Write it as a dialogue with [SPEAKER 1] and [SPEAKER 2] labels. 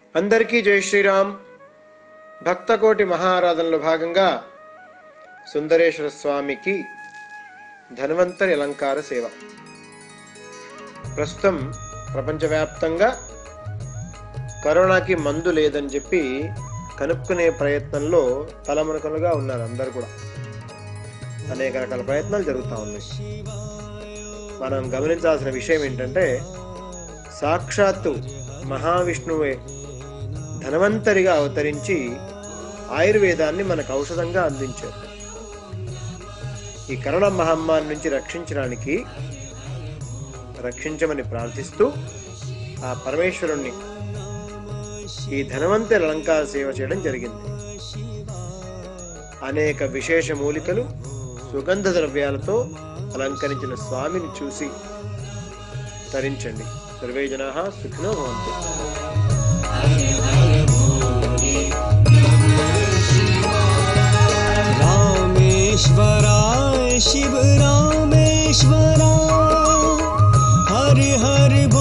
[SPEAKER 1] అందరికీ జై శ్రీరామ్ భక్తకోటి మహారాధనలో భాగంగా సుందరేశ్వర స్వామికి ధన్వంతరి అలంకార సేవ ప్రస్తుతం ప్రపంచవ్యాప్తంగా కరోనాకి మందు లేదని చెప్పి కనుక్కునే ప్రయత్నంలో తలమునకలుగా ఉన్నారు అందరు కూడా అనేక రకాల ప్రయత్నాలు జరుగుతూ ఉన్నాయి మనం గమనించాల్సిన విషయం ఏంటంటే సాక్షాత్తు మహావిష్ణువే ధనవంతరిగా అవతరించి ఆయుర్వేదాన్ని మనకు ఔషధంగా అందించారు ఈ కరోనా మహమ్మారి నుంచి రక్షించడానికి రక్షించమని ప్రార్థిస్తూ ఆ పరమేశ్వరుణ్ణి ఈ ధనవంతరి అలంకార సేవ చేయడం జరిగింది అనేక విశేష మూలికలు సుగంధ ద్రవ్యాలతో అలంకరించిన స్వామిని చూసి తరించండి సర్వే జనా సుఖినో భవంతు
[SPEAKER 2] रामेश्वराय शिव रामेश्वरा हरि हरि